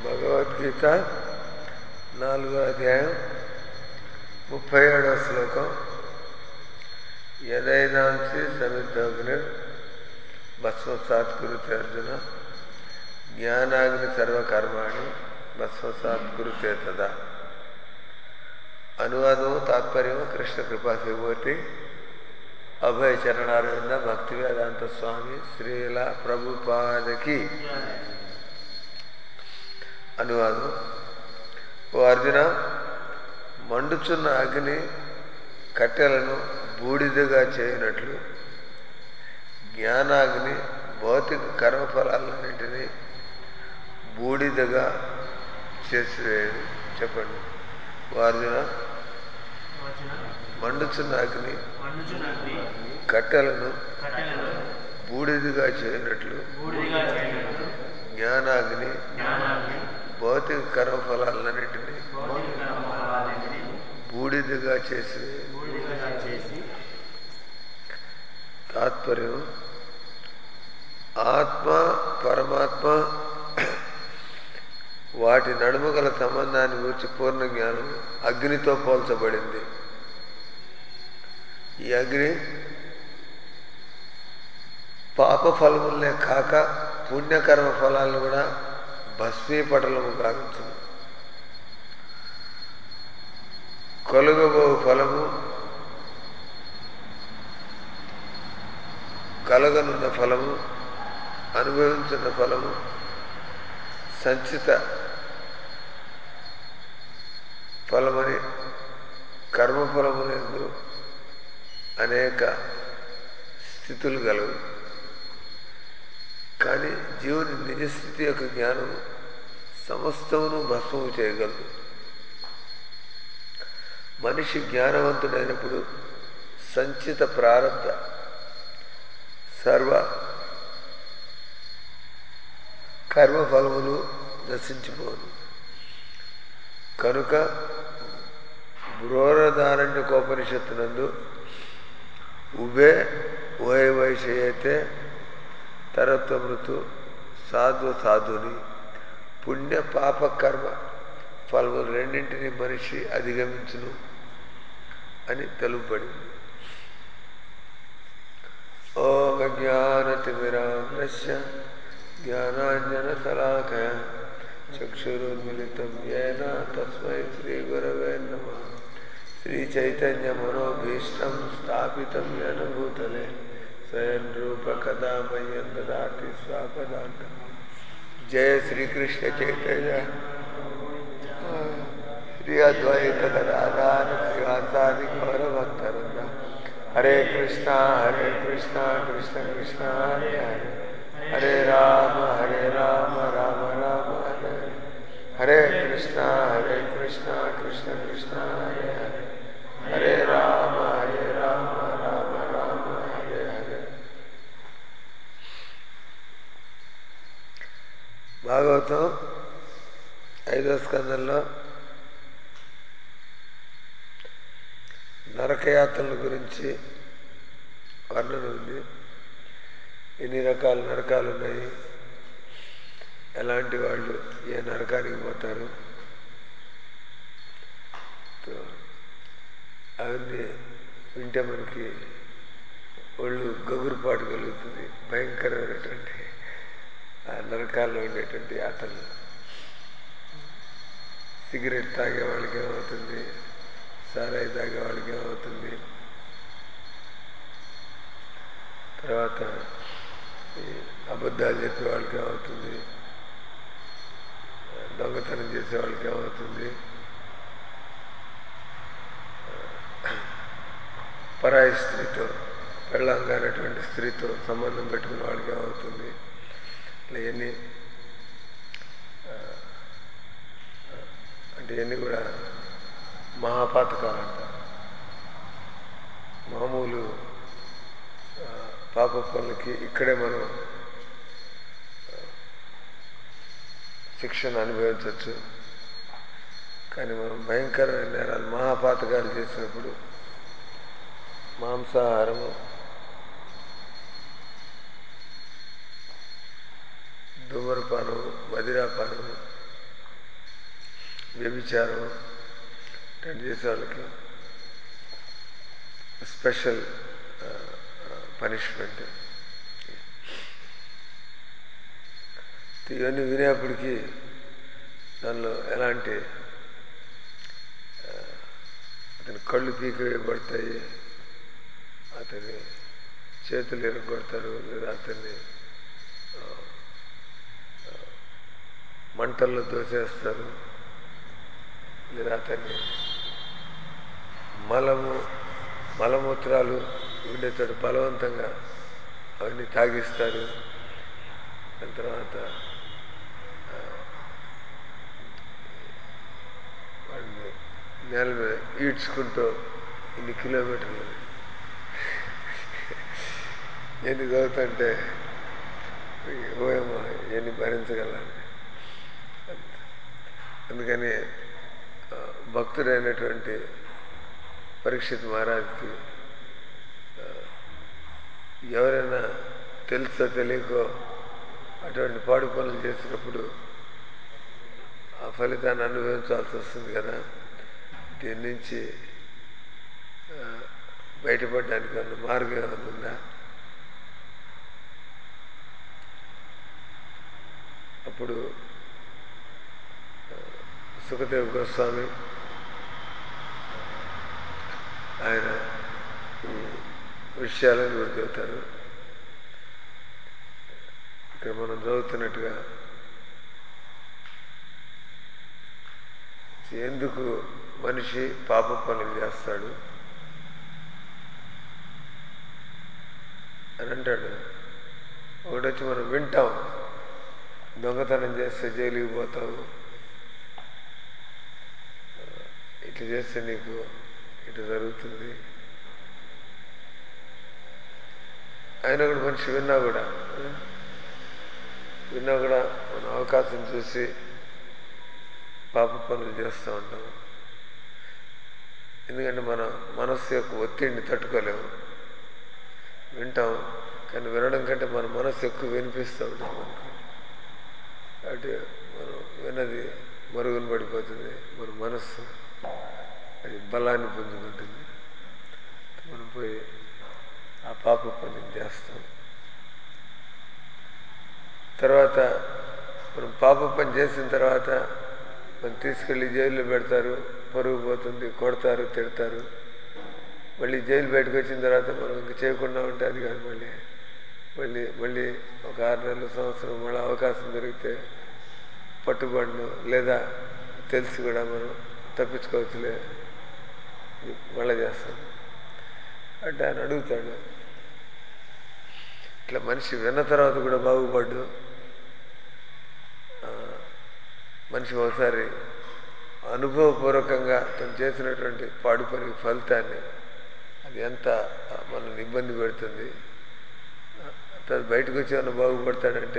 భగవద్గీత నాలుగో అధ్యాయం ముప్పై ఏడవ శ్లోకం యదైనాంసి సమిద్ధగ్ని భస్మసాత్ కురుతే అర్జున జ్ఞానాగ్ని సర్వకర్మాణి భస్మసాత్ కురుతే తదా అనువాదము తాత్పర్యము కృష్ణ కృపా శివమూర్తి అభయ చరణారవింద భక్తి వేదాంత స్వామి శ్రీల ప్రభుపాదకి అనువాదం ఓ అర్జున మండుచున్న అగ్ని కట్టెలను బూడిదగా చేయనట్లు జ్ఞానాగ్ని భౌతిక కర్మఫలాలన్నింటినీ బూడిదగా చేసివేయదు చెప్పండి ఓ అర్జున వచన మండుచున్న అగ్ని మండుచున్న అగ్ని కట్టెలను కట్టెలను బూడిదగా చేయనట్లు బూడిదిగా చేయనట్లు జ్ఞానాగ్ని జ్ఞానాగ్ని భౌతిక కర్మఫలాలన్నింటినీ భౌతిక కర్మఫలాలన్నిటినీ బూడిదగా చేసివేయదు బూడిదిగా చేసి తాత్పర్యం ఆత్మ పరమాత్మ వాటి నడుమ గల సంబంధాన్ని గురించి పూర్ణ జ్ఞానం అగ్నితో పోల్చబడింది ఈ అగ్ని పాప ఫలములనే కాక పుణ్యకర్మ ఫలాలను కూడా భస్మీపటలము గావించును కలుగబో ఫలము కలగనున్న ఫలము అనుభవించిన ఫలము సంచిత ఫలమని కర్మఫలములందు అనేక స్థితులు గలవు కానీ జీవుని నిజస్థితి యొక్క జ్ఞానం సమస్తమును భస్మము చేయగలదు మనిషి జ్ఞానవంతుడైనప్పుడు సంచిత ప్రారంభ సర్వ కర్మఫలములు నశించిపోను కనుక బృహదారణ్యకోపనిషత్తునందు ఉభే ఓయ వైషయతే తరత్వమృతు సాధు సాధుని పుణ్య పాప కర్మ ఫలములు రెండింటినీ మనిషి అధిగమించును అని తెలుపబడింది ఓం జ్ఞానతిమిరాంధ్రస్య జ్ఞానాంజనశలాకయ చక్షురున్మిళితం ఏన తస్మై శ్రీగురవే నమ శ్రీచైతన్యమనోభీష్టం స్థాపితం ఏన భూతలే స్వయం రూప కదా మయ్యం దదాతి స్వాపదాంతం జయ శ్రీకృష్ణ చైతన్య శ్రీ అద్వైత గదాధార శ్రీవాసాది గౌరభక్తరుంద హరే కృష్ణ హరే కృష్ణ కృష్ణ కృష్ణ హరే హరే హరే రామ హరే రామ రామ రామ హరే హరే హరే కృష్ణ హరే కృష్ణ కృష్ణ కృష్ణ హరే హరే హరే రామ హరే రామ రామ రామ హరే హరే భాగవతం ఐదో స్కందంలో నరకయాత్రల గురించి వర్ణన ఉంది ఎన్ని రకాల నరకాలు ఉన్నాయి ఎలాంటి వాళ్ళు ఏ నరకానికి పోతారు తో అవన్నీ వింటే మనకి ఒళ్ళు గగురుపాటు కలుగుతుంది భయంకరమైనటువంటి ఆ నరకాల్లో ఉండేటువంటి ఆటలు సిగరెట్ తాగే వాళ్ళకి ఏమవుతుంది సారాయి తాగే వాళ్ళకి ఏమవుతుంది తర్వాత ఈ అబద్ధాలు చెప్పే వాళ్ళకి ఏమవుతుంది దొంగతనం చేసే వాళ్ళకి ఏమవుతుంది పరాయి స్త్రీతో పెళ్ళంగానటువంటి స్త్రీతో సంబంధం పెట్టుకున్న వాళ్ళకి ఏమవుతుంది ఇట్లా ఎన్ని అంటే ఇవన్నీ కూడా మహాపాతకాలు అంటారు మామూలు ఆ, పాప పనులకి ఇక్కడే మనం ఆ, శిక్షను అనుభవించవచ్చు కానీ మనం భయంకరమైన నేరాలు మహాపాతకాలు చేసినప్పుడు మాంసాహారము ధూమరపానము మదిరాపానము వ్యభిచారం అటెండ్ చేసే వాళ్ళకి స్పెషల్ పనిష్మెంట్ ఇవన్నీ వినేప్పటికీ దానిలో ఎలాంటి ఆ, అతని కళ్ళు పీకి వేయబడతాయి అతని చేతులు ఎరగొడతారు లేదా అతన్ని ఆ, ఆ, మంటల్లో దోసేస్తారు లేదా అతన్ని మలము మలమూత్రాలు ఉండేటట్టు బలవంతంగా అవన్నీ తాగిస్తారు దాని తర్వాత ఆ, వాడిని నేల మీద ఈడ్చుకుంటూ ఇన్ని కిలోమీటర్లు ఎన్ని చదువుతుంటే ఓయమ్మా ఎన్ని భరించగలని అందుకని ఆ, భక్తుడైనటువంటి పరీక్షిత్ మహారాజ్కి ఆ, ఎవరైనా తెలుసో తెలియకో అటువంటి పాడు పనులు చేసినప్పుడు ఆ ఫలితాన్ని అనుభవించాల్సి వస్తుంది కదా దీని నుంచి ఆ, బయటపడడానికి ఏమన్నా మార్గం ఏమైనా ఉందా అప్పుడు ఆ, సుఖదేవ్ గోస్వామి ఆయన ఈ విషయాలను గురి చెబుతారు ఇక్కడ మనం చదువుతున్నట్టుగా ఎందుకు మనిషి పాప పనులు చేస్తాడు అని అంటాడు ఒకటి వచ్చి మనం వింటాం దొంగతనం చేస్తే జైలుకి పోతావు ఇట్లా చేస్తే నీకు ఇట్లా జరుగుతుంది అయినా కూడా మనిషి విన్నా కూడా విన్నా కూడా మన అవకాశం చూసి పాప పనులు చేస్తూ ఉంటాం ఎందుకంటే మన మనస్సు యొక్క ఒత్తిడిని తట్టుకోలేము వింటాం కానీ వినడం కంటే మన మనస్సు ఎక్కువ వినిపిస్తూ ఉంటుంది మనకు కాబట్టి మనం విన్నది మరుగున పడిపోతుంది మన మనస్సు అది బలాన్ని పుంజుకుంటుంది మనం పోయి ఆ పాప పని చేస్తాం తర్వాత మనం పాప పని చేసిన తర్వాత మనం తీసుకెళ్ళి జైల్లో పెడతారు పరుగు పోతుంది కొడతారు తిడతారు మళ్ళీ జైలు బయటకు వచ్చిన తర్వాత మనం ఇంక చేయకుండా ఉంటే అది కాదు మళ్ళీ మళ్ళీ మళ్ళీ ఒక ఆరు నెలల సంవత్సరం మళ్ళీ అవకాశం దొరికితే పట్టుబడిను లేదా తెలిసి కూడా మనం తప్పించుకోవచ్చులే మళ్ళీ చేస్తాం అంటే ఆయన అడుగుతాడు ఇట్లా మనిషి విన్న తర్వాత కూడా బాగుపడ్డు ఆ, మనిషి ఒకసారి అనుభవపూర్వకంగా తను చేసినటువంటి పాడు పని ఫలితాన్ని అది ఎంత మనల్ని ఇబ్బంది పెడుతుంది అతను బయటకు వచ్చి ఏమైనా బాగుపడతాడంటే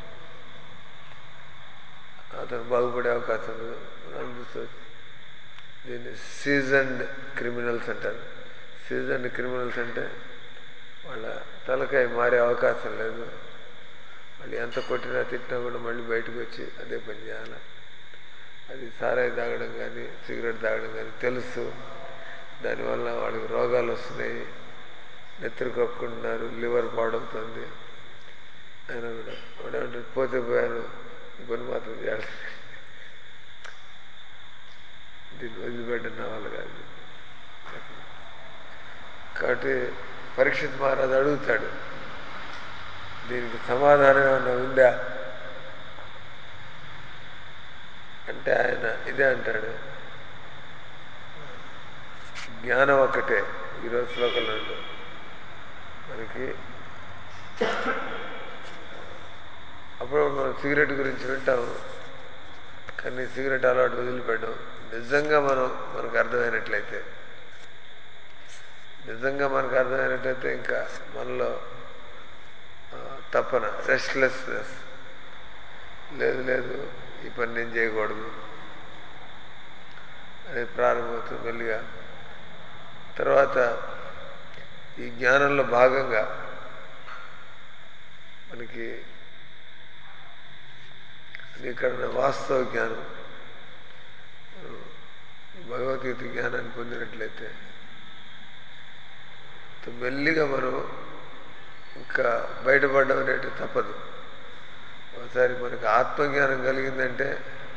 అతను బాగుపడే అవకాశం ఉండదు మనం అనిపిస్తుంది దీన్ని సీజన్డ్ క్రిమినల్స్ అంటారు సీజన్డ్ క్రిమినల్స్ అంటే వాళ్ళ తలకాయ మారే అవకాశం లేదు వాళ్ళు ఎంత కొట్టినా తిట్టినా కూడా మళ్ళీ బయటకు వచ్చి అదే పని చేయాలి అది సారాయి తాగడం కానీ సిగరెట్ తాగడం కానీ తెలుసు దానివల్ల వాళ్ళకి రోగాలు వస్తున్నాయి నెత్తురు కప్పుకుంటున్నారు లివర్ పాడవుతుంది ఆయన కూడా వాడేమంటే పోతే పోయాను ఈ పని మాత్రం చేయాలి దీన్ని వదిలిపెట్టడం నా వల్ల కాదు కాబట్టి పరీక్షిత్ మహారాజు అడుగుతాడు దీనికి సమాధానం ఏమన్నా ఉందా అంటే ఆయన ఇదే అంటాడు జ్ఞానం ఒక్కటే ఈరోజు శ్లోకంలో ఉంది. మనకి అప్పుడు మనం సిగరెట్ గురించి వింటాము కానీ సిగరెట్ అలవాటు వదిలిపెట్టాం నిజంగా మనం మనకు అర్థమైనట్లయితే నిజంగా మనకు అర్థమైనట్లయితే ఇంకా మనలో ఆ, తపన రెస్ట్లెస్నెస్ లేదు లేదు ఈ పని నేను చేయకూడదు అనేది ప్రారంభమవుతుంది మెల్లిగా తర్వాత ఈ జ్ఞానంలో భాగంగా మనకి ఇక్కడ వాస్తవ జ్ఞానం భగవద్గీత జ్ఞానాన్ని పొందినట్లయితే తో మెల్లిగా మనం ఇంకా బయటపడడం అనేది తప్పదు ఒకసారి మనకి ఆత్మజ్ఞానం కలిగిందంటే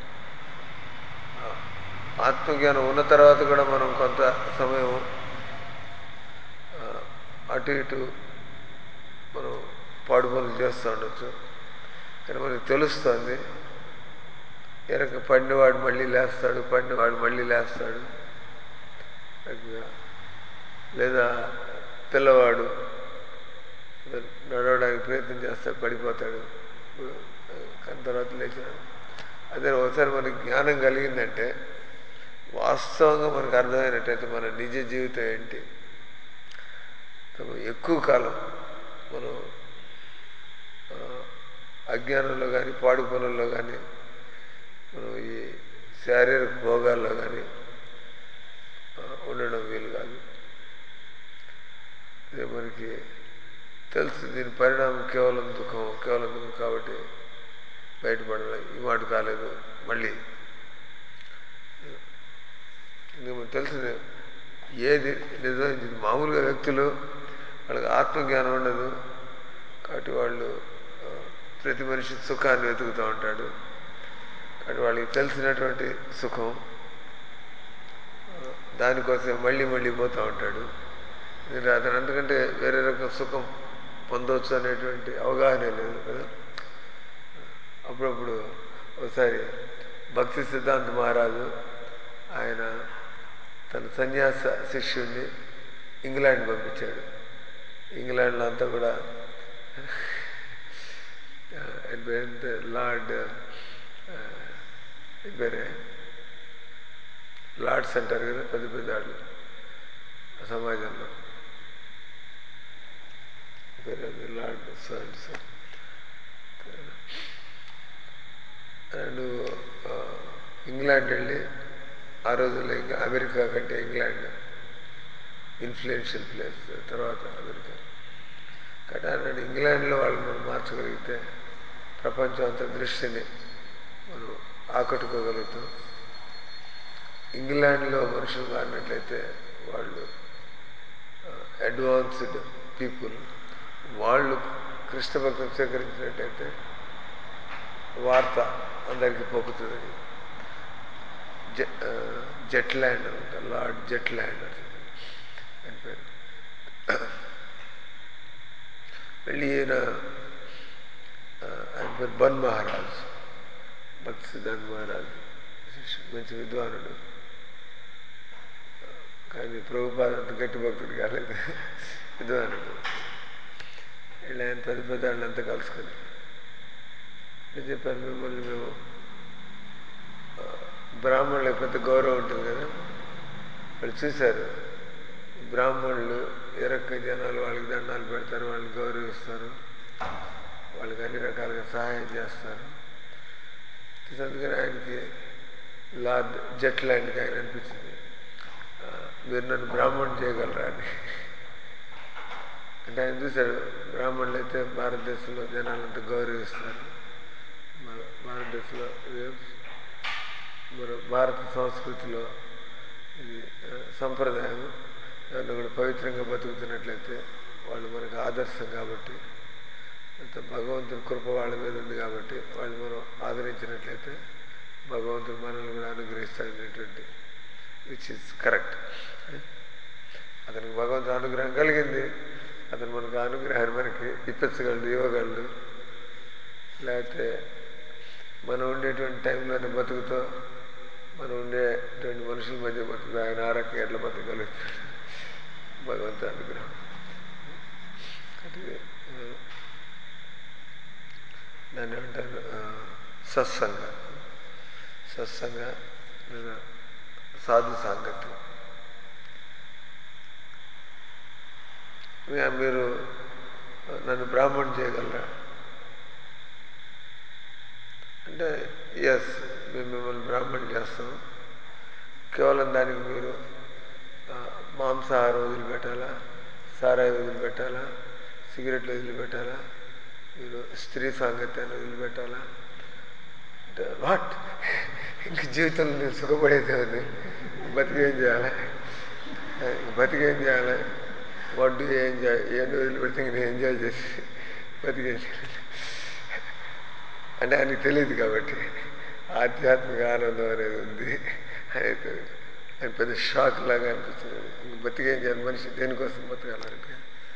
ఆ ఆత్మజ్ఞానం ఉన్న తర్వాత కూడా మనం కొంత సమయం ఆ, అటు ఇటు మనం పాడు పనులు చేస్తూ ఉండొచ్చు కానీ మనకి తెలుస్తుంది ఎనక పడినవాడు మళ్ళీ లేస్తాడు పడినవాడు మళ్ళీ లేస్తాడు రకంగా. లేదా పిల్లవాడు నడవడానికి ప్రయత్నం చేస్తాడు పడిపోతాడు కానీ తర్వాత లేచాడు అదే ఒకసారి మనకి జ్ఞానం కలిగిందంటే వాస్తవంగా మనకు అర్థమైనట్టయితే మన నిజ జీవితం ఏంటి తమ ఎక్కువ కాలం మనం ఆ, అజ్ఞానంలో కానీ పాడు పనుల్లో కానీ మనం ఈ శారీరక భోగాల్లో కానీ ఆ, ఉండడం వీలు కాదు ఇదే మనకి తెలుసు దీని పరిణామం కేవలం దుఃఖం కేవలం దుఃఖం కాబట్టి బయటపడాలి ఈ మాట కాలేదు మళ్ళీ ఇంకా మనకు తెలిసిందే ఏది నిజమైంది మామూలుగా వ్యక్తులు వాళ్ళకి ఆత్మజ్ఞానం ఉండదు కాబట్టి వాళ్ళు ఆ, ప్రతి మనిషి సుఖాన్ని వెతుకుతూ ఉంటాడు కాబట్టి వాళ్ళకి తెలిసినటువంటి సుఖం ఆ, దానికోసం మళ్ళీ మళ్ళీ పోతూ ఉంటాడు ఇది అతను ఎందుకంటే వేరే రకం సుఖం పొందవచ్చు అనేటువంటి అవగాహన లేదు కదా అప్పుడప్పుడు ఒకసారి భక్తి సిద్ధాంత మహారాజు ఆయన తన సన్యాస శిష్యుడిని ఇంగ్లాండ్ పంపించాడు ఇంగ్లాండ్లో అంతా కూడా ఆయన పేరు లార్డ్ పేరే లార్డ్స్ అంటారు కదా పెద్ద పెద్ద వాళ్ళు సమాజంలో పేరు అది లార్డ్ సన్స్ అండ్ ఇంగ్లాండ్ వెళ్ళి ఆ రోజుల్లో ఇంకా అమెరికా కంటే ఇంగ్లాండ్ ఇన్ఫ్లుయెన్షియల్ ప్లేస్ తర్వాత అమెరికా కాబట్టి ఆయన ఇంగ్లాండ్లో వాళ్ళు మనం మార్చగలిగితే ప్రపంచం అంత దృష్టిని మనం ఆకట్టుకోగలుగుతాం ఇంగ్లాండ్లో మనుషులు మారినట్లయితే వాళ్ళు అడ్వాన్స్డ్ పీపుల్ వాళ్ళు కృష్ణ భక్తులు స్వీకరించినట్టయితే వార్త అందరికీ పొక్కుతుంది జె- ఆ, జెట్ ల్యాండ్ అనమాట లార్డ్ జెట్ ల్యాండ్ అని పేరు మళ్ళీ ఈయన ఆ, ఆయన పేరు బన్ మహారాజ్ భక్తి సిద్ధాంత్ మహారాజ్ శిష్యుడు, మంచి విద్వానుడు కానీ ప్రభుపాద అంత గట్టి భక్తుడు కాలేదు విద్వానుడు వీళ్ళు ఆయన పెద్ద పెద్ద వాళ్ళంతా కలుసుకొని నేను చెప్పాను మిమ్మల్ని మేము ఆ, బ్రాహ్మణులకు పెద్ద గౌరవం ఉంటుంది కదా వాళ్ళు చూశారు బ్రాహ్మణులు ఏ రకంగా జనాలు వాళ్ళకి దండాలు పెడతారు వాళ్ళని గౌరవిస్తారు వాళ్ళకి అన్ని రకాలుగా సహాయం చేస్తారు అందుకని ఆయనకి లార్డ్ జెట్ ల్యాండ్కి ఆయన అనిపించింది ఆ, మీరు నన్ను బ్రాహ్మణ్ చేయగలరా అని అంటే ఆయన చూశాడు బ్రాహ్మణులు అయితే భారతదేశంలో జనాలంతా గౌరవిస్తారు మన భారతదేశంలో ఇది మన భారత సంస్కృతిలో ఇది ఆ, సంప్రదాయం దాన్ని కూడా పవిత్రంగా బతుకుతున్నట్లయితే వాళ్ళు మనకు ఆదర్శం కాబట్టి అంత భగవంతుని కృప వాళ్ళ మీద ఉంది కాబట్టి వాళ్ళు మనం ఆదరించినట్లయితే భగవంతుడు మనల్ని కూడా అనుగ్రహిస్తాడనేటువంటి విచ్ ఇస్ కరెక్ట్ అతనికి భగవంతుడు అనుగ్రహం కలిగింది అతను మనకు ఆ అనుగ్రహాన్ని మనకి ఇప్పించగలడు ఇవ్వగలడు లేకపోతే మనం ఉండేటువంటి టైంలోనే బతుకుతో మనం ఉండేటువంటి మనుషుల మధ్య బతుకుతూ ఆయన ఆ రకంగా ఎట్లా బతకగలుగుతాడు భగవంతుడు అనుగ్రహం అంటే ఆ, దాన్ని ఏమంటారు ఆ, సత్సంగ సత్సంగ లేదా సాధు సాంగత్యం మీ- మీరు నన్ను బ్రాహ్మణ్ చేయగలరా అంటే ఎస్ మేము మిమ్మల్ని బ్రాహ్మణ్ చేస్తాం కేవలం దానికి మీరు ఆ, మాంసాహారం వదిలిపెట్టాలా సారాయి వదిలిపెట్టాలా సిగరెట్లు వదిలిపెట్టాలా మీరు స్త్రీ సాంగత్యాన్ని వదిలిపెట్టాలా అంటే వాట్ ఇంక జీవితంలో నేను సుఖపడేది ఉంది బతికేం చేయాలి బతికేం చేయాలి వడ్డు ఏం చేయాలి ఏంటి వదిలిపెడితే ఇంక నేను ఎంజాయ్ చేసి బతికేం చేయాలి అంటే ఆయనకి తెలియదు కాబట్టి ఆధ్యాత్మిక ఆనందం అనేది ఉంది అయితే ఆయన పెద్ద షాక్ లాగా అనిపిస్తుంది ఇంక బతికేం చేయాలి మనిషి దేనికోసం బతకాలంటే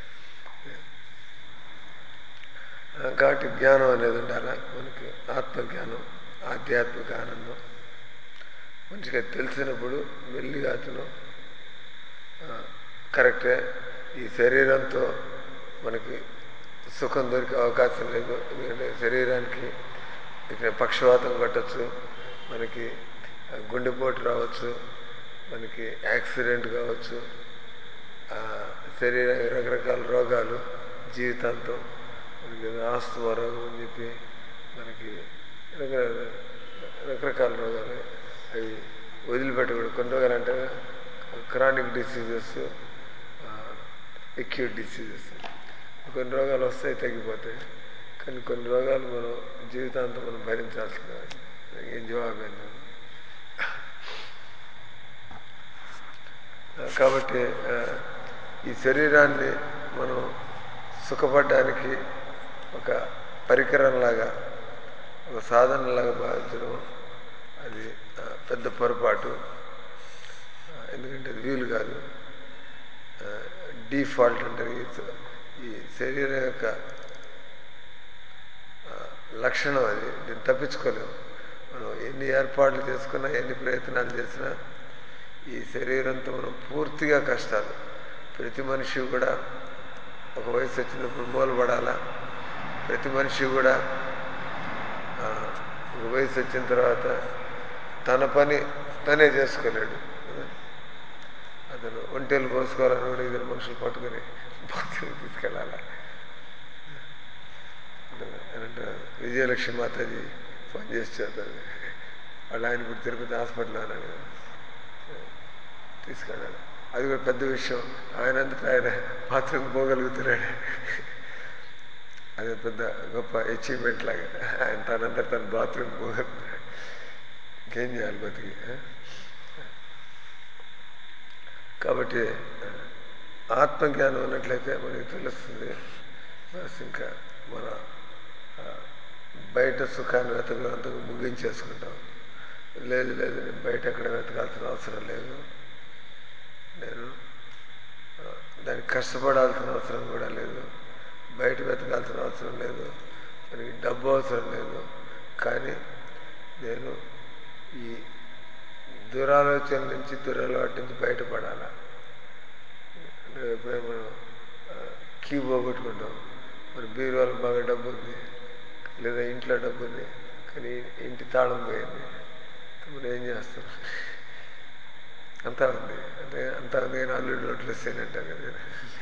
ఆ, కాబట్టి జ్ఞానం అనేది ఉండాలి మనకి ఆత్మజ్ఞానం ఆధ్యాత్మిక ఆనందం మంచిగా తెలిసినప్పుడు మెల్లిగా అతను ఆ, కరెక్టే ఈ శరీరంతో మనకి సుఖం దొరికే అవకాశం లేదు ఎందుకంటే శరీరానికి ఇక్కడ పక్షవాతం కొట్టచ్చు మనకి ఆ, గుండెపోటు రావచ్చు మనకి యాక్సిడెంట్ కావచ్చు ఆ, శరీర రకరకాల రోగాలు జీవితాంతం మనకి ఏదో ఆస్తమా రోగం అని చెప్పి మనకి రకరకాల రకరకాల రోగాలు అవి వదిలిపెట్టకూడదు కొన్ని రోగాలు అంటే క్రానిక్ డిసీజెస్ ఎక్యూట్ డిసీజెస్ కొన్ని రోగాలు వస్తాయి తగ్గిపోతాయి కానీ కొన్ని రోగాలు మనం జీవితాంతం మనం భరించాల్సింది ఏం జవాబు ఏంది? కాబట్టి ఆ, ఈ శరీరాన్ని మనం సుఖపడడానికి ఒక పరికరంలాగా ఒక సాధనలాగా భావించడం అది ఆ, పెద్ద పొరపాటు ఆ, ఎందుకంటే అది వీలు కాదు డీఫాల్ట్ అంటారు ఈ స- ఈ శరీరం యొక్క ఆ, లక్షణం అది దీన్ని తప్పించుకోలేము మనం ఎన్ని ఏర్పాట్లు చేసుకున్నా ఎన్ని ప్రయత్నాలు చేసినా ఈ శరీరంతో మనం పూర్తిగా కష్టాలు ప్రతి మనిషి కూడా ఒక వయసు వచ్చినప్పుడు మూలపడాలా ప్రతి మనిషి కూడా ఆ, ఒక వయసు వచ్చిన తర్వాత తన పని తనే చేసుకోలేడు కదా? అతను ఒంటేలు పోసుకోవాలని కూడా ఇద్దరు మనుషులు పట్టుకుని బాత్రూమ్ తీసుకెళ్ళాలా అంటే విజయలక్ష్మి మాతాజీ ఫోన్ చేసి చేద్దాం వాళ్ళు ఆయన ఇప్పుడు తిరుపతి హాస్పిటల్ అన్నాడు కదా. తీసుకెళ్ళాడు అది కూడా పెద్ద విషయం ఆయన అంతటా ఆయన బాత్రూమ్ పోగలుగుతున్నాడు అది పెద్ద గొప్ప అచీవ్మెంట్ లాగా ఆయన తనంతా తన బాత్రూమ్ పోగలుగుతున్నాడు ఇంకేం చేయాలి బతికి ఆ? కాబట్టి ఆత్మజ్ఞానం ఉన్నట్లయితే మనకి తెలుస్తుంది బస్ ఇంకా మన ఆ, బయట సుఖాన్ని వెతకడం అంతకు ముగించేసుకుంటాం లేదు లేదు నేను బయట ఎక్కడ వెతకాల్సిన అవసరం లేదు నేను ఆ, దానికి కష్టపడాల్సిన అవసరం కూడా లేదు బయట వెతకాల్సిన అవసరం లేదు మనకి డబ్బు అవసరం లేదు కానీ నేను ఈ దురాలోచన నుంచి దురలవాటు నుంచి బయటపడాలా అంటే ఎప్పుడైనా మనం కీ పోగొట్టుకుంటాం మన బీరువాలో బాగా డబ్బు ఉంది లేదా ఇంట్లో డబ్బు ఉంది కానీ ఇంటి తాళం పోయింది మనం ఏం చేస్తాం అంతా ఉంది అంటే అంతా ఉంది కానీ అల్లుడు నోట్లు వస్తానంటారు కదా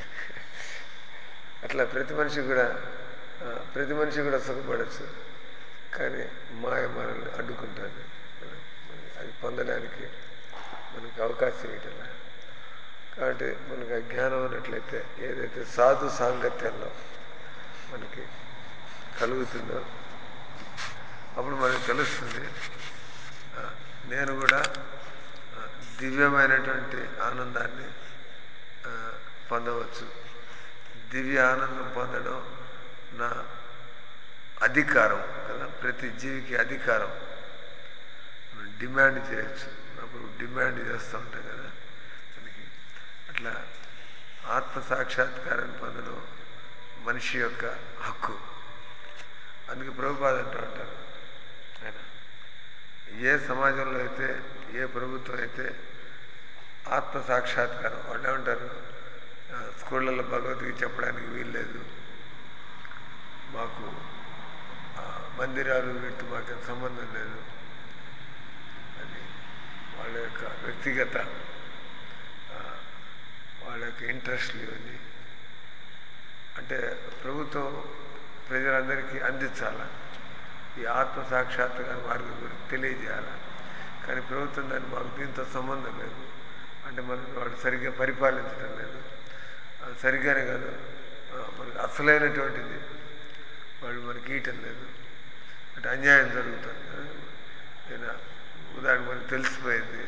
అట్లా ప్రతి మనిషి కూడా ఆ, ప్రతి మనిషి కూడా సుఖపడచ్చు కానీ మాయ మనల్ని అడ్డుకుంటుంది అది పొందడానికి మనకి అవకాశం ఇవ్వటం కాబట్టి మనకు ఆ జ్ఞానం ఉన్నట్లయితే ఏదైతే సాధు సాంగత్యంలో మనకి కలుగుతుందో అప్పుడు మనకు తెలుస్తుంది ఆ, నేను కూడా ఆ, దివ్యమైనటువంటి ఆనందాన్ని ఆ, పొందవచ్చు దివ్య ఆనందం పొందడం నా అధికారం కదా ప్రతి జీవికి అధికారం మనం డిమాండ్ చేయొచ్చు అప్పుడు డిమాండ్ చేస్తూ ఉంటాం కదా మనకి అట్లా ఆత్మ సాక్షాత్కారాన్ని పొందడం మనిషి యొక్క హక్కు అందుకే ప్రభుపాద అంటూ ఉంటారు ఆయన ఏ సమాజంలో అయితే ఏ ప్రభుత్వం అయితే ఆత్మ సాక్షాత్కారం వాళ్ళు ఏమంటారు ఆ, స్కూళ్ళల్లో భగవద్గీత చెప్పడానికి వీల్లేదు మాకు ఆ, మందిరాలు వీటితో మాకు సంబంధం లేదు అని వాళ్ళ యొక్క వ్యక్తిగత ఆ, వాళ్ళ యొక్క ఇంట్రెస్ట్లు ఇవన్నీ అంటే ప్రభుత్వం ప్రజలందరికీ అందించాల ఈ ఆత్మ సాక్షాత్కార మార్గం గురించి తెలియజేయాలి కానీ ప్రభుత్వం దాన్ని మాకు దీంతో సంబంధం లేదు అంటే మనకు వాళ్ళు సరిగ్గా పరిపాలించడం లేదు అది సరిగ్గానే కాదు ఆ, మనకు అసలైనటువంటిది వాళ్ళు మనకి ఈయటం లేదు అంటే అన్యాయం జరుగుతుంది నేను ఉదాహరణ మనకు తెలిసిపోయింది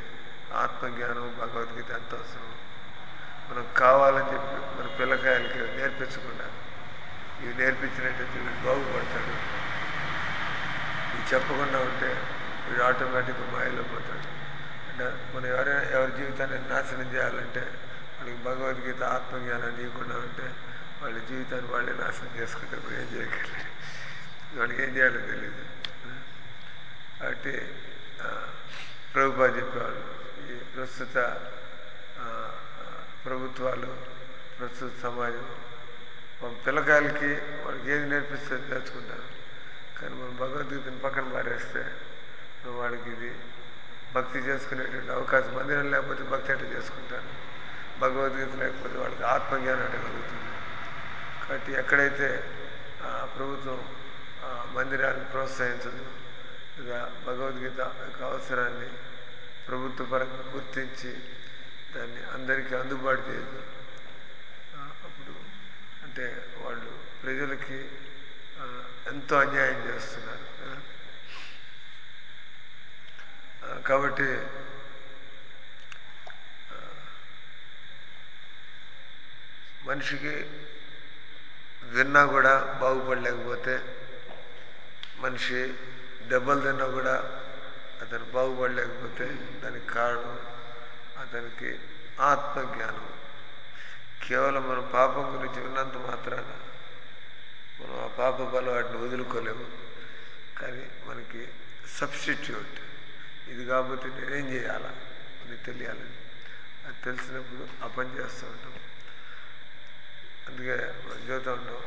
ఆత్మజ్ఞానం భగవద్గీత ఎంత అవసరం మనం కావాలని చెప్పి మన పిల్లకాయలకి నేర్పించకుండా ఇవి నేర్పించినట్టయితే వీడు బాగుపడతాడు ఇవి చెప్పకుండా ఉంటే వీడు ఆటోమేటిక్గా మాయలో పోతాడు అంటే మనం ఎవరైనా ఎవరి జీవితాన్ని నాశనం చేయాలంటే వాళ్ళకి భగవద్గీత ఆత్మజ్ఞానాన్ని ఇవ్వకుండా ఉంటే వాళ్ళ జీవితాన్ని వాళ్ళే నాశనం చేసుకుంటే మనం ఏం చేయగలం వాళ్ళకి ఏం చేయాలో తెలియదు కాబట్టి ఆ, ప్రభుపా చెప్పేవాళ్ళు ఈ ప్రస్తుత ఆ, ఆ, ప్రభుత్వాలు ప్రస్తుత సమాజం మన పిల్లకాయలకి వాళ్ళకి ఏది నేర్పిస్తే అది నేర్చుకుంటారు కానీ మనం భగవద్గీతను పక్కన పారేస్తే మనం వాడికి ఇది భక్తి చేసుకునేటువంటి అవకాశం మందిరం లేకపోతే భక్తి అంటే చేసుకుంటారు భగవద్గీత లేకపోతే వాళ్ళకి ఆత్మజ్ఞానం అంటే కలుగుతుంది కాబట్టి ఎక్కడైతే ఆ, ప్రభుత్వం ఆ, మందిరాన్ని ప్రోత్సహించదు లేదా భగవద్గీత యొక్క అవసరాన్ని ప్రభుత్వ పరంగా గుర్తించి దాన్ని అందరికీ అందుబాటు చేయదు ఆ, అప్పుడు అంటే వాళ్ళు ప్రజలకి ఆ, ఎంతో అన్యాయం చేస్తున్నారు కదా. ఆ, కాబట్టి ఆ, మనిషికి విన్నా కూడా బాగుపడలేకపోతే మనిషి దెబ్బలు తిన్నా కూడా అతను బాగుపడలేకపోతే దానికి కారణం అతనికి ఆత్మజ్ఞానం కేవలం మనం పాపం గురించి విన్నంత మాత్రాన మనం ఆ పాప వాటిని వదులుకోలేము కానీ మనకి సబ్స్టిట్యూట్ ఇది కాకపోతే నేనేం చేయాలా అని తెలియాలని అది తెలిసినప్పుడు ఆ పని చేస్తూ ఉంటాం అందుకే మనం చదువుతూ ఉంటాం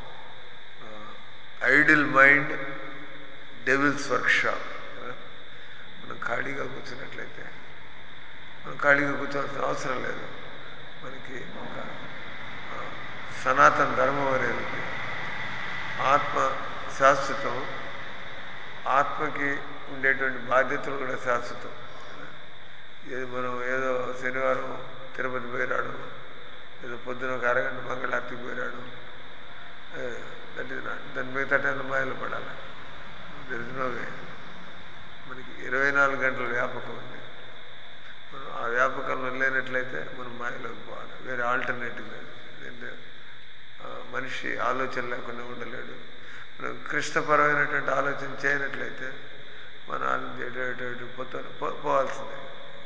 ఐడిల్ మైండ్ డెవిల్స్ వర్క్షాప్ మనం ఖాళీగా కూర్చున్నట్లయితే మనం ఖాళీగా కూర్చోవాల్సిన అవసరం లేదు మనకి ఒక ఆ, సనాతన ధర్మం అనేది ఉంది ఆత్మ శాశ్వతం ఆత్మకి ఉండేటువంటి బాధ్యతలు కూడా శాశ్వతం ఏది మనం ఏదో శనివారం తిరుపతి పోయినాడు ఏదో పొద్దున ఒక అరగంట మంగళార్తికి పోయినాడు దట్ ఈస్ నాట్ దాని మిగతా టైం మాయలు పడాలి తెలిసినవే మనకి ఇరవై నాలుగు గంటల వ్యాపకం ఉంది మనం ఆ వ్యాపకంలో లేనట్లయితే మనం మాయలోకి పోవాలి వేరే ఆల్టర్నేటివ్ లేదు ఎందుకంటే ఆ, మనిషి ఆలోచన లేకుండా ఉండలేడు మనం కృష్ణపరమైనటువంటి ఆలోచన చేయనట్లయితే మనం ఆలోచన ఎటు ఎటు ఎటు పోతా పో- పోవాల్సిందే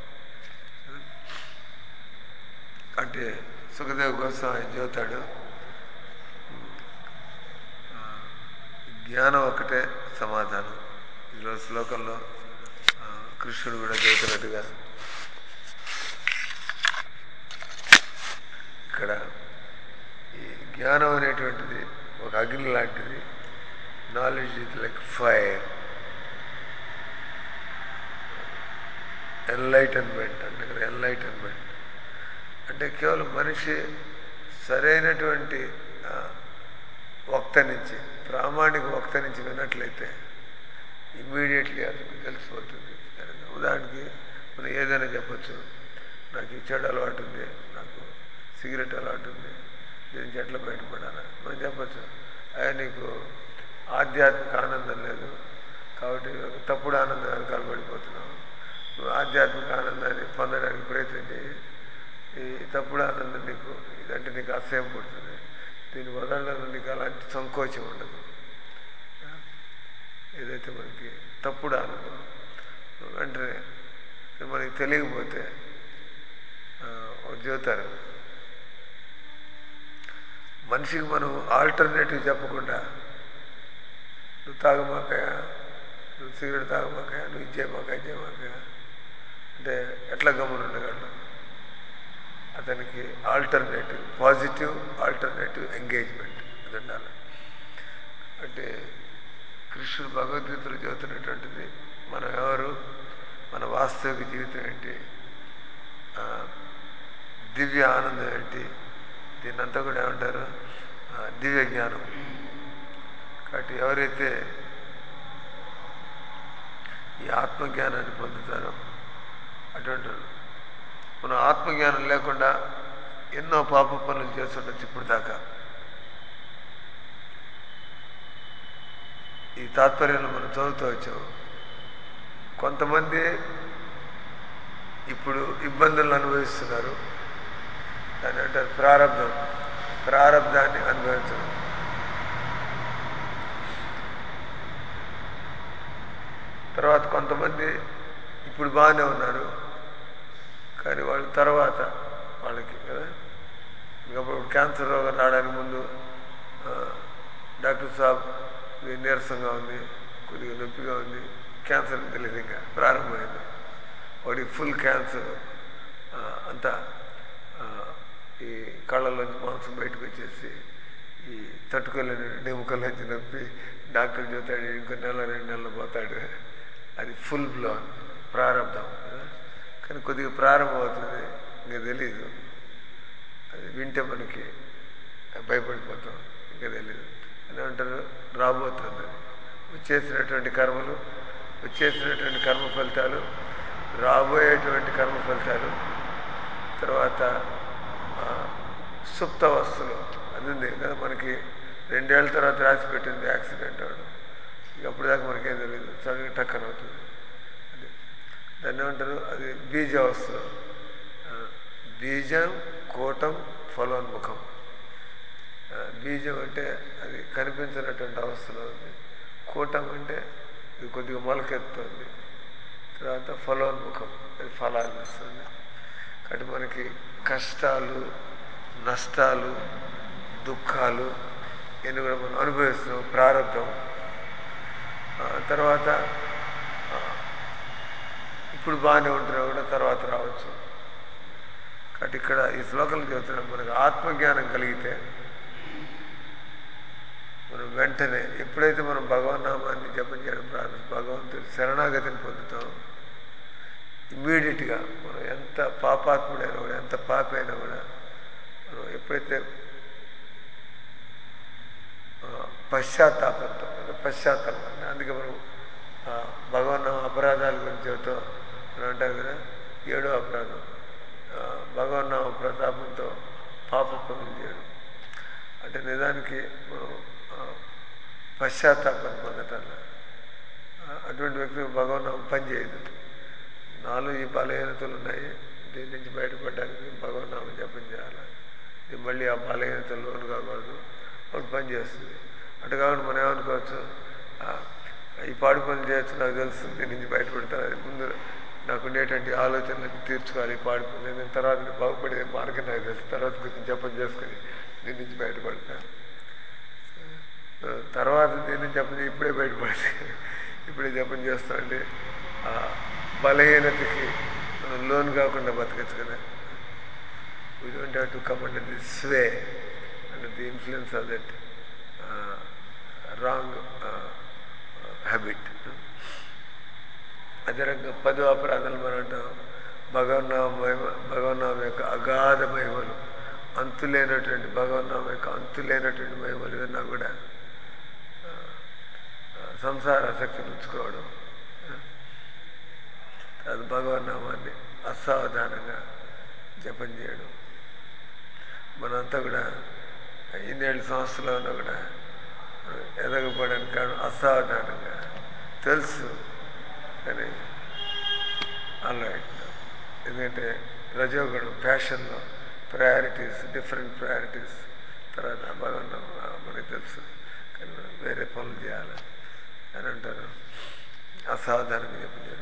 అంటే సుఖదేవ్ కోసం ఆయన చెబుతాడు ఆ, జ్ఞానం ఒకటే సమాధానం ఈరోజు శ్లోకంలో ఆ, కృష్ణుడు కూడా చెబుతున్నట్టుగా ఇక్కడ ఈ జ్ఞానం అనేటువంటిది ఒక అగ్ని లాంటిది knowledge is like fire enlightenment అంటే కదా ఎన్లైటన్మెంట్ అంటే కేవలం మనిషి సరైనటువంటి ఆ, వక్త నుంచి ప్రామాణిక వక్త నుంచి విన్నట్లయితే ఇమ్మీడియట్లీ అతనికి తెలిసిపోతుంది ఉదాహరణకి మనం ఏదైనా చెప్పచ్చు నాకు ఈ చెడు అలవాటు ఉంది నాకు సిగరెట్ అలవాటు ఉంది దీని నుంచి ఎట్లా బయటపడాలా మనం చెప్పచ్చు అయ్యా నీకు ఆధ్యాత్మిక ఆనందం లేదు కాబట్టి ఒక తప్పుడు ఆనందం వెనకాల పడిపోతున్నావు నువ్వు ఆధ్యాత్మిక ఆనందాన్ని పొందడానికి ప్రయత్నం చేయి ఈ తప్పుడు ఆనందం నీకు ఇదంటే నీకు అసహ్యం పుడుతుంది దీని వదలడంలో నీకు అలాంటి సంకోచం ఉండదు ఏదైతే మనకి తప్పుడు ఆనందం వెంటనే మనకి తెలియకపోతే ఆ, ఒకటి చెబుతారు మనిషికి మనం ఆల్టర్నేటివ్ చెప్పకుండా నువ్వు తాగమాకయా నువ్వు సిగరెట్ తాగమాకయా నువ్వు ఇచ్చేయమాక ఇచ్చేయమాక అంటే ఎట్లా గమ్మున ఉండగలడు అతనికి ఆల్టర్నేటివ్ పాజిటివ్ ఆల్టర్నేటివ్ ఎంగేజ్మెంట్ అది ఉండాలి అంటే కృష్ణుడు భగవద్గీతలో చెబుతున్నటువంటిది మనం ఎవరు మన వాస్తవిక జీవితం ఏంటి ఆ, దివ్య ఆనందం ఏంటి దీన్నంతా కూడా ఏమంటారు ఆ, దివ్య జ్ఞానం కాబట్టి ఎవరైతే ఈ ఆత్మజ్ఞానాన్ని పొందుతారో అటువంటి వాళ్ళు. మనం ఆత్మజ్ఞానం లేకుండా ఎన్నో పాప పనులు చేస్తుండొచ్చు ఇప్పుడు దాకా ఈ తాత్పర్యంలో మనం చదువుతూ వచ్చాం కొంతమంది ఇప్పుడు ఇబ్బందులను అనుభవిస్తున్నారు దాని అంటారు ప్రారంభం ప్రారంధాన్ని అనుభవించడం తర్వాత కొంతమంది ఇప్పుడు బాగానే ఉన్నారు కానీ వాళ్ళు తర్వాత వాళ్ళకి కదా ఇంకప్పుడు క్యాన్సర్ రోగం రావడానికి ముందు ఆ, డాక్టర్ సాబ్ ఇది నీరసంగా ఉంది కొద్దిగా నొప్పిగా ఉంది క్యాన్సర్ తెలియదు ఇంకా ప్రారంభమైంది వాడికి ఫుల్ క్యాన్సర్ ఆ, అంతా ఆ, ఈ కళ్ళలోంచి మాంసం బయటకు వచ్చేసి ఈ తట్టుకోలేని ఎముకల్లోంచి నొప్పి డాక్టర్ చెబుతాడు ఇంకో నెల రెండు నెలలు పోతాడు అది ఫుల్ బ్లో ప్రారంభం కదా కానీ కొద్దిగా ప్రారంభం అవుతుంది ఇంకా తెలీదు అది వింటే మనకి భయపడిపోతాం ఇంకా తెలియదు అని అంటారు రాబోతుంది వచ్చేసినటువంటి కర్మలు వచ్చేసినటువంటి కర్మ ఫలితాలు రాబోయేటువంటి కర్మ ఫలితాలు తర్వాత ఆ, సుప్తావస్థలు అది ఉంది కదా మనకి రెండేళ్ల తర్వాత రాసి పెట్టింది యాక్సిడెంట్ అవడం ఇక అప్పుడు దాకా మనకేం తెలియదు సడన్గా టక్కన అవుతుంది అది దాన్ని ఏమంటారు అది బీజావస్థలు ఆ, బీజం కూటం ఫలోన్ముఖం ఆ, బీజం అంటే అది కనిపించినటువంటి అవస్థలో ఉంది కూటం అంటే ఇది కొద్దిగా మొలకెత్తుంది తర్వాత ఫలోన్ముఖం అది ఫలాలు ఇస్తుంది కాబట్టి మనకి కష్టాలు నష్టాలు దుఃఖాలు ఇవన్నీ కూడా మనం అనుభవిస్తున్నాం ప్రారంభం ఆ, తర్వాత ఆ, ఇప్పుడు బాగానే ఉంటున్నా కూడా తర్వాత రావచ్చు కాబట్టి ఇక్కడ ఈ శ్లోకాలు చెబుతున్నాం మనకు ఆత్మజ్ఞానం కలిగితే మనం వెంటనే ఎప్పుడైతే మనం భగవన్నామాన్ని జపం చేయడం ప్రారంభిస్తాం భగవంతుడి శరణాగతిని పొందుతాం ఇమ్మీడియట్గా మనం ఎంత పాపాత్ముడైనా కూడా ఎంత పాపి అయినా కూడా మనం ఎప్పుడైతే ఆ, పశ్చాత్తాపంతో అంటే పశ్చాత్తాపం అంటే అందుకే మనం ఆ, భగవన్ అపరాధాల గురించి చెబుతూ మనం అంటారు కదా ఏడో అపరాధం ఆ, భగవన్ ప్రతాపంతో పాప పనులు చేయడం అంటే నిజానికి మనం ఆ, పశ్చాత్తాపాన్ని పొందటం అటువంటి వ్యక్తి భగవన్నామం పనిచేయదు నాలో ఈ బలహీనతలు ఉన్నాయి దీని నుంచి బయటపడడానికి భగవన్నామం జపం చేయాలి ఇది మళ్ళీ ఆ బలహీనతలు లోను కాకూడదు అప్పుడు పని చేస్తుంది అటు కాబట్టి మనం ఏమనుకోవచ్చు ఆ, ఈ పాడు పనులు చేయొచ్చు నాకు తెలుసు దీని నుంచి బయటపడతాను అది ముందు నాకు ఉండేటువంటి ఆలోచనలకు తీర్చుకోవాలి ఈ పాడు పనులు నేను తర్వాత నేను బాగుపడే మార్గం నాకు తెలుసు తర్వాత కొంచెం జపం చేసుకుని దీని నుంచి బయటపడతాను ఆ, తర్వాత నేను జపం చే- ఇప్పుడే బయటపడింది ఇప్పుడే జపం చేస్తా అంటే ఆ బలహీనతకి మనం లోన్ కాకుండా బతకచ్చు కదా we don't have to come under the sway under the influence of that wrong habit అదే రకంగా పదో అపరాధాలు మనం అంటాం భగవన్నామ మహిమ భగవన్నామ యొక్క అగాధ మహిమలు అంతులేనటువంటి భగవన్నామ యొక్క అంతులేనటువంటి మహిమలు ఇవన్నా కూడా ఆ, ఆ, సంసార ఆసక్తిని ఉంచుకోవడం అది భగవన్నామాన్ని అసావధానంగా జపం చేయడం మనంతా కూడా ఇన్నేళ్ళు సంవత్సరాలు ఉన్నా కూడా ఎదగపోవడానికి కారణం అసావధానంగా తెలుసు కానీ అలా ఎందుకంటే రజోగుణం ప్యాషన్లో ప్రయారిటీస్ డిఫరెంట్ ప్రయారిటీస్ తర్వాత భగవన్నం మనకి తెలుసు కానీ మనం వేరే పనులు చేయాలి అని అంటారు అసాధారణంగా జపం చేయడం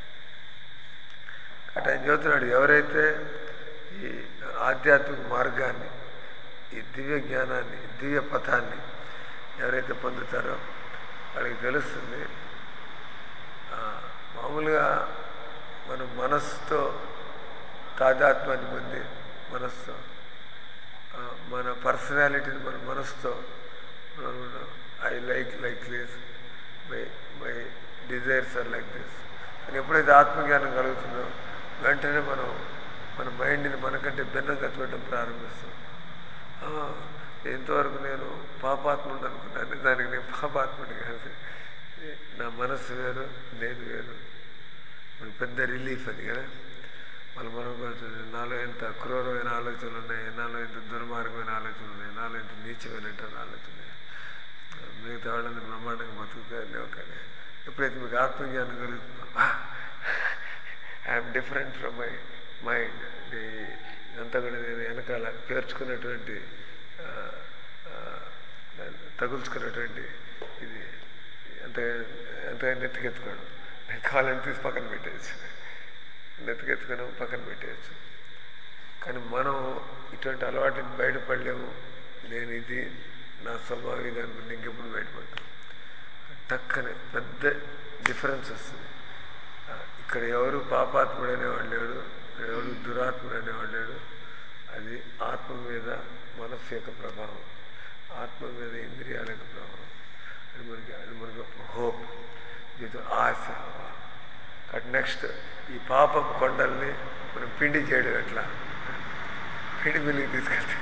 అంటే ఆయన చెబుతున్నాడు ఎవరైతే ఈ ఆధ్యాత్మిక మార్గాన్ని ఈ దివ్య జ్ఞానాన్ని దివ్య పథాన్ని ఎవరైతే పొందుతారో వాళ్ళకి తెలుస్తుంది ఆ, మామూలుగా మనం మనస్సుతో తాదాత్మ్యాన్ని పొంది మనస్సుతో ఆ, మన పర్సనాలిటీని మన మనసుతో I like like this my my desires are like this కానీ ఎప్పుడైతే ఆత్మజ్ఞానం కలుగుతుందో వెంటనే మనం మన మైండ్ని మనకంటే భిన్నంగా చూడడం ప్రారంభిస్తాం ఆ, ఇంతవరకు నేను పాపాత్ముడు అనుకున్నాను దానికి నేను పాపాత్ముడు కాదు నా మనస్సు వేరు నేను వేరు మనకి పెద్ద రిలీఫ్ అది కదా మళ్ళీ మనం కొంచెం నాలో ఎంత క్రూరమైన ఆలోచనలు ఉన్నాయి నాలో ఎంత దుర్మార్గమైన ఆలోచనలు ఉన్నాయి నాలో ఎంత నీచమైనటువంటి ఆలోచనలు ఉన్నాయి మిగతా వాళ్ళందరూ బ్రహ్మాండంగా బతుకుతారు లేవు కానీ ఎప్పుడైతే మీకు ఆత్మజ్ఞానం కలుగుతుందో I'm different from my mind ఇదంతా కూడా నేను వెనకాల పేర్చుకున్నటువంటి ఆ, ఆ, తగుల్చుకున్నటువంటి ఇది ఎంత ఎంత నెత్తికెత్తుకోవడం నేను కావాలని తీసి పక్కన పెట్టేయచ్చు నెత్తికెత్తుకొని పక్కన పెట్టేయచ్చు కానీ మనం ఇటువంటి అలవాటుని బయటపడలేము నేను ఇది నా స్వభావం ఇది అనుకుంటే ఇంకెప్పుడు బయటపడతాం టక్కనే పెద్ద డిఫరెన్స్ వస్తుంది ఆ, ఇక్కడ ఎవరు పాపాత్ముడు అనేవాడు లేడు ఇక్కడ ఎవరు దురాత్ముడు అనేవాడు లేడు అది ఆత్మ మీద మనస్సు యొక్క ప్రభావం ఆత్మ మీద ఇంద్రియాల యొక్క ప్రభావం అది మనకి అది మనకి హోప్ ఇది ఆశ కాబట్టి నెక్స్ట్ ఈ పాపం కొండల్ని మనం పిండి చేయడం ఎట్లా పిండి మిల్లికి తీసుకెళ్తే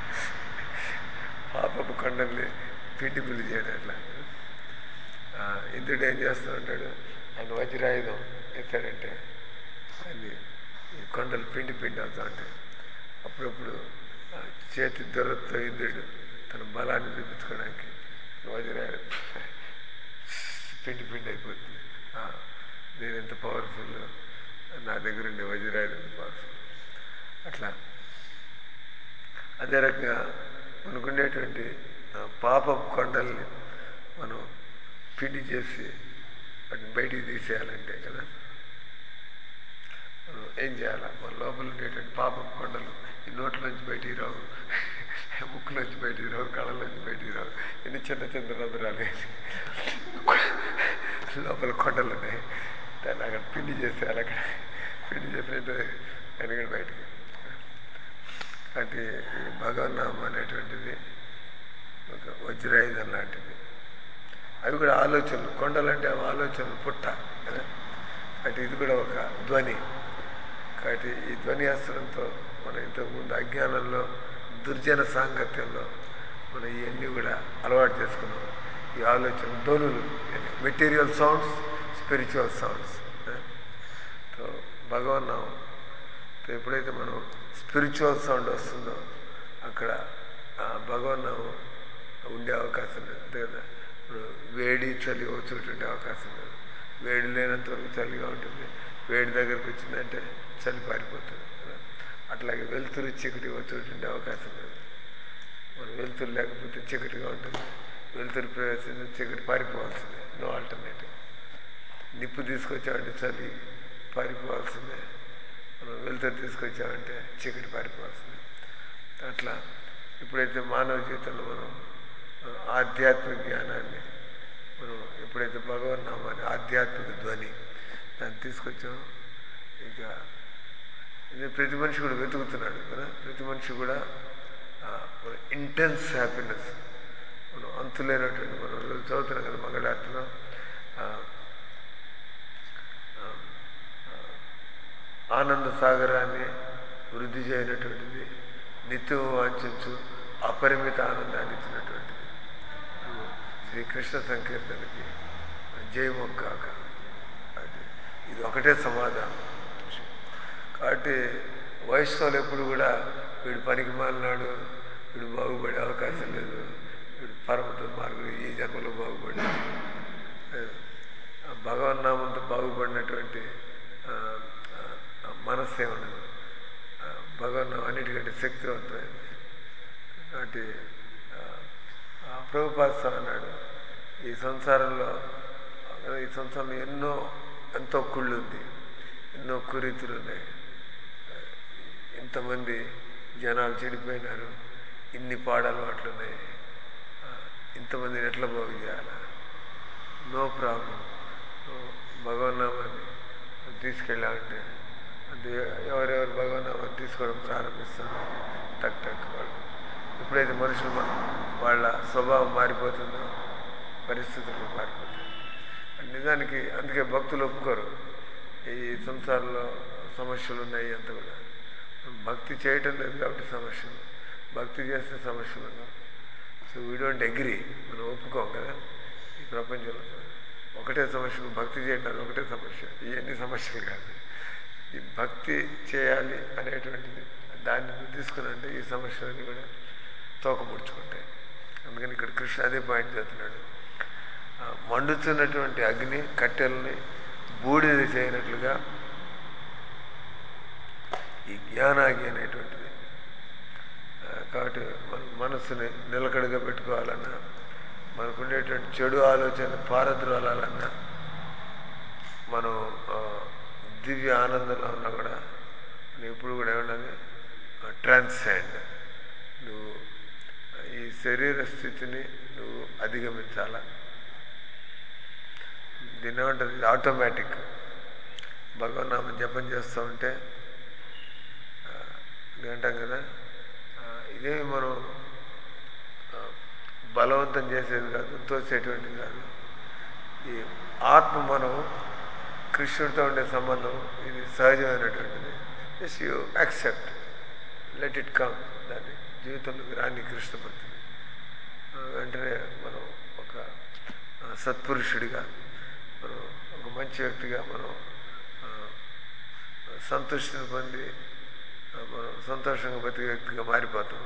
పాపపు కొండల్ని పిండి మిల్లి చేయడం ఎట్లా ఆ, ఇంద్రుడు ఏం చేస్తూ ఉంటాడు ఆయన వజ్రాయుధం ఎత్తాడంటే అది ఈ కొండలు పిండి పిండి అవుతూ ఉంటాయి అప్పుడప్పుడు ఆ చేతి దొరతో ఇంద్రుడు తన బలాన్ని చూపించుకోవడానికి వజ్రాయుధం పిండి పిండి అయిపోతుంది ఆ, నేను ఎంత పవర్ఫుల్ నా దగ్గర ఉండే వజ్రాయుధం పవర్ఫుల్ అట్లా అదే రకంగా మనకుండేటువంటి ఆ, పాపం కొండల్ని మనం పిండి చేసి వాటిని బయటికి తీసేయాలంటే కదా మనం ఏం చేయాలా మన లోపల ఉండేటువంటి పాపం కొండలు ఈ నోట్లోంచి బయటికి రావు ముక్కులోంచి బయటికి రావు కళ్ళలోంచి బయటికి రావు ఎన్ని చిన్న చిన్న రంధ్రాలు లోపల కొండలు ఉన్నాయి దాన్ని అక్కడ పిండి చేసేయాలి అక్కడ పిండి చేసినట్టు దాన్ని కూడా బయటికి కాబట్టి ఈ భగవన్నామం అనేటువంటిది ఒక వజ్రాయుధం లాంటిది అవి కూడా ఆలోచనలు కొండలంటే అవి ఆలోచనలు పుట్ట కదా కాబట్టి ఇది కూడా ఒక ధ్వని కాబట్టి ఈ ధ్వని అస్త్రంతో మనం ఇంతకుముందు అజ్ఞానంలో దుర్జన సాంగత్యంలో మనం ఇవన్నీ కూడా అలవాటు చేసుకున్నాం ఈ ఆలోచన ధ్వనులు మెటీరియల్ సౌండ్స్ స్పిరిచువల్ సౌండ్స్ తో భగవన్నామం తో ఎప్పుడైతే మనం స్పిరిచువల్ సౌండ్ వస్తుందో అక్కడ ఆ భగవన్నామం ఉండే అవకాశం లేదు అంతే కదా ఇప్పుడు వేడి చలి వచ్చేటువంటి అవకాశం లేదు వేడి లేనంత వరకు చలిగా ఉంటుంది వేడి దగ్గరికి వచ్చిందంటే చలి పారిపోతుంది కదా అట్లాగే వెలుతురు చీకటి వచ్చేటువంటి అవకాశం లేదు మనం వెలుతురు లేకపోతే చీకటిగా ఉంటుంది వెలుతురు ప్రవేశించి చీకటి పారిపోవాల్సిందే నో ఆల్టర్నేటివ్ నిప్పు తీసుకొచ్చామంటే చలి పారిపోవాల్సిందే మనం వెలుతురు తీసుకొచ్చామంటే చీకటి పారిపోవాల్సిందే అట్లా ఎప్పుడైతే మానవ జీవితంలో మనం ఆ, ఆధ్యాత్మిక జ్ఞానాన్ని మనం ఎప్పుడైతే భగవన్నామాన్ని ఆధ్యాత్మిక ధ్వని దాన్ని తీసుకొచ్చామో ఇక ఇది ప్రతి మనిషి కూడా వెతుకుతున్నాడు కదా ప్రతి మనిషి కూడా ఇంటెన్స్ హ్యాపీనెస్ మనం అంతులేనటువంటి మనం రోజు చదువుతున్నాం కదా మంగళార్తిలో ఆ, ఆ, ఆనంద సాగరాన్ని వృద్ధి చేయనటువంటిది నిత్యం వాంఛించు అపరిమిత ఆనందాన్ని ఇచ్చినటువంటిది శ్రీకృష్ణ సంకీర్తనకి జయమొక్కాక అది ఇది ఒకటే సమాధానం కాబట్టి వయస్సులో ఎప్పుడు కూడా వీడు పనికి మాలినాడు వీడు బాగుపడే అవకాశం లేదు వీడు పరమ దుర్మార్గుడు ఈ జన్మలో బాగుపడి భగవన్నామంతో బాగుపడినటువంటి ఆ, ఆ, ఆ మనస్సే ఉండదు ఆ, భగవన్నామం అన్నిటికంటే శక్తివంతమైంది కాబట్టి ఆ, ఆ ప్రభుపాద స్వామి అన్నాడు ఈ సంసారంలో ఈ సంసారంలో ఎన్నో ఎంతో కుళ్ళు ఉంది ఎన్నో కురీతులు ఉన్నాయి ఇంతమంది జనాలు చెడిపోయినారు ఇన్ని పాడలవాట్లు ఉన్నాయి ఆ, ఇంతమందిని ఎట్లా బాగు చేయాలా నో ప్రాబ్లం భగవన్నామాన్ని తీసుకెళ్ళామంటే అంటే ఎవరెవరు భగవన్నామాన్ని తీసుకోవడం ప్రారంభిస్తారో టక్ టక్ వాళ్ళు ఎప్పుడైతే మనుషులు మా- వాళ్ళ స్వభావం మారిపోతుందో పరిస్థితులు మారిపోతాయి అంటే నిజానికి అందుకే భక్తులు ఒప్పుకోరు ఈ సంసారంలో సమస్యలు ఉన్నాయి అంత కూడా భక్తి చేయటం లేదు కాబట్టి సమస్యలు భక్తి చేస్తే సమస్యలు ఉండవు సో వీ డోంట్ అగ్రి మనం ఒప్పుకోం కదా ఈ ప్రపంచంలో ఒకటే సమస్య భక్తి చేయడానికి ఒకటే సమస్య ఇవన్నీ సమస్యలు కాదు ఈ భక్తి చేయాలి అనేటువంటిది దాన్ని నువ్వు తీసుకున్నంటే ఈ సమస్యలన్నీ కూడా తోకముడుచుకుంటాయి అందుకని ఇక్కడ కృష్ణ అదే పాయింట్ చేస్తున్నాడు ఆ, మండుతున్నటువంటి అగ్ని కట్టెల్ని బూడిద చేయనట్లుగా జ్ఞానాగి అనేటువంటిది ఆ, కాబట్టి మన మనసుని నిలకడగా పెట్టుకోవాలన్నా మనకు ఉండేటువంటి చెడు ఆలోచన పారద్రోలాలన్నా మనం ఆ, దివ్య ఆనందంలో ఉన్నా కూడా నువ్వు ఎప్పుడు కూడా ఏమన్నది ట్రాన్సెండ్ నువ్వు ఈ శరీర స్థితిని నువ్వు అధిగమించాలా దీని ఏమంటుంది ఆటోమేటిక్ భగవన్నామం జపం చేస్తూ ఉంటే ఆ, ఇది అంటాం కదా ఆ, ఇదేమి మనం ఆ, బలవంతం చేసేది కాదు తోసేటువంటిది కాదు ఈ ఆత్మ మనం కృష్ణుడితో ఉండే సంబంధం ఇది సహజమైనటువంటిది just you accept let it come దాన్ని జీవితంలోకి రాని కృష్ణ భక్తిని ఆ, వెంటనే మనం ఒక ఆ, సత్పురుషుడిగా మనం ఒక మంచి వ్యక్తిగా మనం ఆ, సంతృష్టిని పొంది ఆ, మనం సంతోషంగా బతికే వ్యక్తిగా మారిపోతాం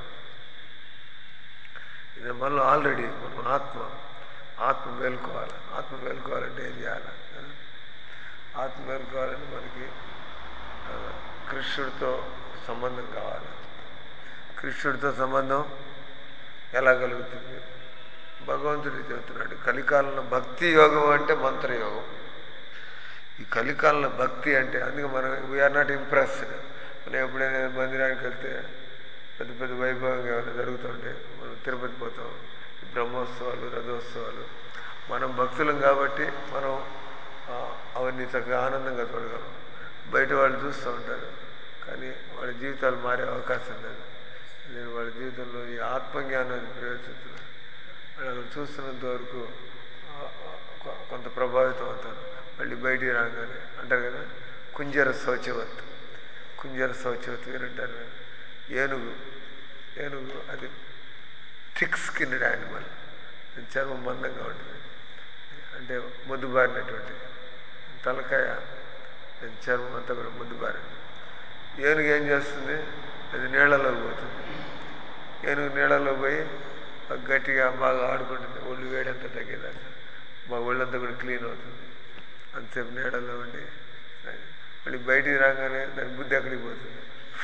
ఇది మనలో ఆల్రెడీ మనం ఆత్మ ఆత్మ మేలుకోవాలి ఆత్మ మేలుకోవాలంటే ఏం చేయాలి ఆ? ఆత్మ మేలుకోవాలంటే మనకి ఆ, కృష్ణుడితో సంబంధం కావాలి కృష్ణుడితో సంబంధం ఎలా కలుగుతుంది భగవంతుడు చెబుతున్నాడు కలికాలంలో భక్తి యోగం అంటే మంత్రయోగం ఈ కలికాలంలో భక్తి అంటే అందుకే మనం వీఆర్ నాట్ ఇంప్రెస్డ్ మనం ఎప్పుడైనా మందిరానికి వెళ్తే పెద్ద పెద్ద వైభవంగా ఏమైనా జరుగుతుంటే మనం తిరుపతి పోతాం ఈ బ్రహ్మోత్సవాలు రథోత్సవాలు మనం భక్తులం కాబట్టి మనం ఆ, అవన్నీ చక్కగా ఆనందంగా చూడగలం బయట వాళ్ళు చూస్తూ ఉంటారు కానీ వాళ్ళ జీవితాలు మారే అవకాశం లేదు నేను వాళ్ళ జీవితంలో ఈ ఆత్మజ్ఞానాన్ని ప్రవేశిస్తున్నాను వాళ్ళు అక్కడ చూస్తున్నంత వరకు ఆ, ఆ, కొ- కొంత ప్రభావితం అవుతారు మళ్ళీ బయటికి రాగానే అంటారు కదా కుంజర శౌచవత్ కుంజర శౌచవత్ వినంటారు కదా ఏనుగు ఏనుగు అది థిక్ స్కిన్డ్ యానిమల్ చర్మం మందంగా ఉంటుంది అంటే ముద్దుబారినటువంటి తలకాయ చర్మం అంతా కూడా ముద్దుబారింది ఏనుగు ఏం చేస్తుంది అది నీళ్ళలోకి పోతుంది ఏనుగు నీళ్ళలో పోయి గట్టిగా బాగా ఆడుకుంటుంది ఒళ్ళు వేడంతా తగ్గేదాకా మా ఒళ్ళంతా కూడా క్లీన్ అవుతుంది అంతసేపు నీళ్ళలో ఉండి మళ్ళీ బయటికి రాగానే దాని బుద్ధి ఎక్కడికి పోతుంది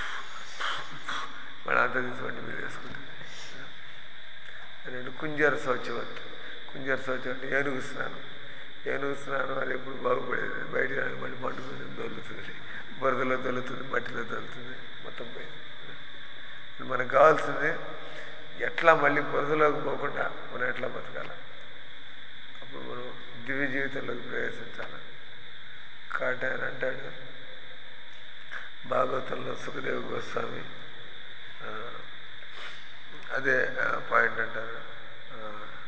మళ్ళీ అంతా తీసుకోండి మీరు వేసుకుంటుంది రెండు కుంజర శౌచవత్ కుంజర శౌచం అంటే ఏనుగు స్నానం ఏనుగు స్నానం అది ఎప్పుడు బాగుపడేది బయట రాగానే మళ్ళీ పండుతుంది దొల్లుతుంది బురదలో దొల్లుతుంది మట్టిలో దొల్లుతుంది మొత్తం పోయింది మనకు కావాల్సింది ఎట్లా మళ్ళీ బురదలోకి పోకుండా మనం ఎట్లా బతకాలి అప్పుడు మనం దివ్య జీవితంలోకి ప్రవేశించాలి కాబట్టి ఆయన అంటాడు భాగవతంలో సుఖదేవ గోస్వామి ఆ, అదే పాయింట్ అంటారు ఆ,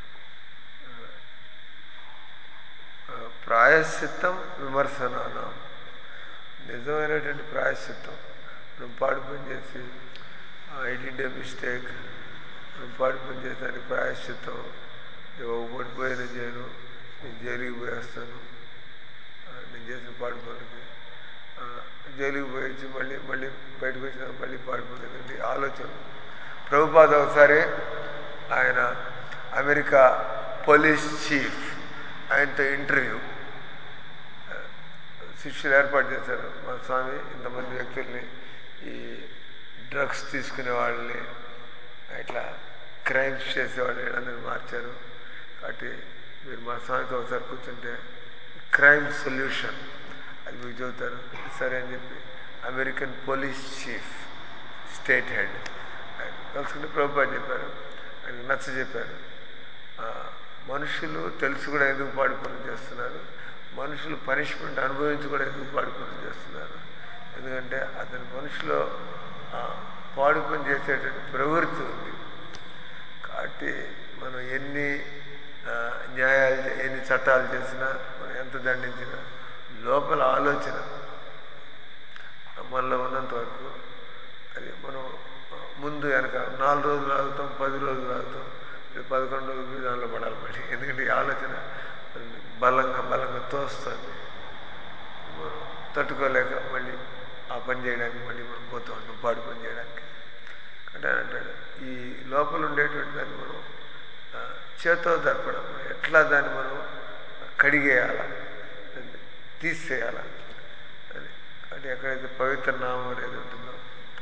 ఆ, ప్రాయశ్చిత్తం విమర్శనానం నిజమైనటువంటి ప్రాయశ్చిత్తం మనం పాడు పని చేసి ఐ డి మిస్టేక్ మనం పాడు పని చేసేదానికి ప్రాయశ్చిత్తం ఇవ్వ పడిపోయిన చేయను నేను జైలుకి పోయేస్తాను ఆ, నేను చేసిన పాడు పనులకి ఆ, జైలుకి పోయి వచ్చి మళ్ళీ మళ్ళీ బయటకు వచ్చిన మళ్ళీ పాడు పనులు ఎందుకంటే ఆలోచన ప్రభుపాద ఒకసారి ఆయన అమెరికా పోలీస్ చీఫ్ ఆయనతో ఇంటర్వ్యూ శిష్యులు ఏర్పాటు చేశారు మా స్వామి ఇంతమంది వ్యక్తుల్ని ఈ డ్రగ్స్ తీసుకునే వాళ్ళని ఇట్లా క్రైమ్స్ చేసేవాళ్ళని వీళ్ళందరినీ మార్చారు కాబట్టి మీరు మా స్వామితో ఒకసారి కూర్చుంటే క్రైమ్ సొల్యూషన్ అది మీకు చెబుతారు సరే అని చెప్పి American police chief state head ఆయన కలుసుకుంటే ప్రభుపాద చెప్పారు ఆయనకు నచ్చ చెప్పారు ఆ, మనుషులు తెలుసు కూడా ఎందుకు పాడు పనులు చేస్తున్నారు మనుషులు పనిష్మెంట్ అనుభవించి కూడా ఎందుకు పాడు పనులు చేస్తున్నారు ఎందుకంటే అతని మనిషిలో ఆ, పాడు పని చేసేటువంటి ప్రవృత్తి ఉంది కాబట్టి మనం ఎన్ని ఆ, న్యాయాలు చే- ఎన్ని చట్టాలు చేసినా మనం ఎంత దండించినా లోపల ఆలోచన మనలో ఉన్నంత వరకు అది మనం ఆ, ముందు వెనక నాలుగు రోజులు ఆగుతాం పది రోజులు ఆగుతాం రేపు పదకొండు రోజులు దానిలో పడాలి మళ్ళీ ఎందుకంటే ఈ ఆలోచన బలంగా బలంగా తోస్తుంది మనం తట్టుకోలేక మళ్ళీ ఆ పని చేయడానికి మళ్ళీ మనం పోతూ ఉంటాం పాడు పని చేయడానికి అంటే ఆయన అంటాడు ఈ లోపల ఉండేటువంటి దాన్ని మనం ఆ, చేత్తో దర్పడం ఎట్లా దాన్ని మనం కడిగేయాల దాన్ని తీసేయాల అది అంటే ఎక్కడైతే పవిత్ర నామం అనేది ఉంటుందో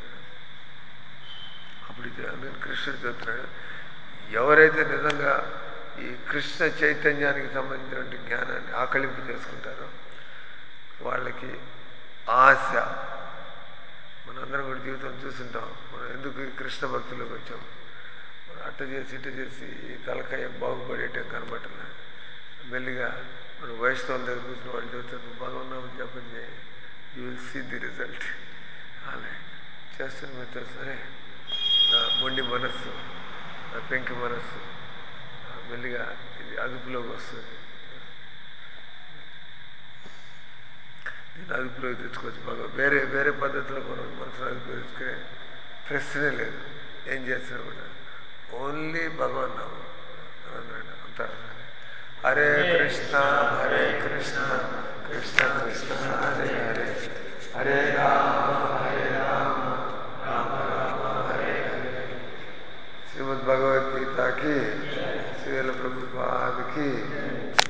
అప్పుడు ఇది అందుకని కృష్ణుడు చెప్తున్నాడు ఎవరైతే నిజంగా ఈ కృష్ణ చైతన్యానికి సంబంధించినటువంటి జ్ఞానాన్ని ఆకలింపు చేసుకుంటారో వాళ్ళకి ఆశ మనందరం కూడా జీవితం చూస్తుంటాం మనం ఎందుకు ఈ కృష్ణ భక్తిలోకి వచ్చాం మనం అట్ట చేసి ఇట్ట చేసి ఈ తలకాయ బాగుపడేటం కనబట్టలే మెల్లిగా మనం వైష్ణవుల దగ్గర కూర్చుని వాళ్ళు చెబుతారు నువ్వు బాగున్నావు జపం చేయి you will see the result అలా చేస్తాను మీరు చేస్తారే నా మొండి మనస్సు నా పెంకి మనస్సు ఆ మెల్లిగా ఇది అదుపులోకి వస్తుంది దీన్ని అదుపులోకి తెచ్చుకోవచ్చు బాగా వేరే వేరే పద్ధతిలో మనం మనసును అదుపులో తెచ్చుకునే ప్రశ్నే లేదు ఏం చేసినా కూడా ఓన్లీ భగవన్ నామం అని అన్నాడు అంటారు హరే కృష్ణ హరే కృష్ణ కృష్ణ కృష్ణ హరే హరే హరే రామ హరే రామ రామ రామ హరే హరే శ్రీమద్ భగవద్గీతకి శ్రీల ప్రభుపాదకి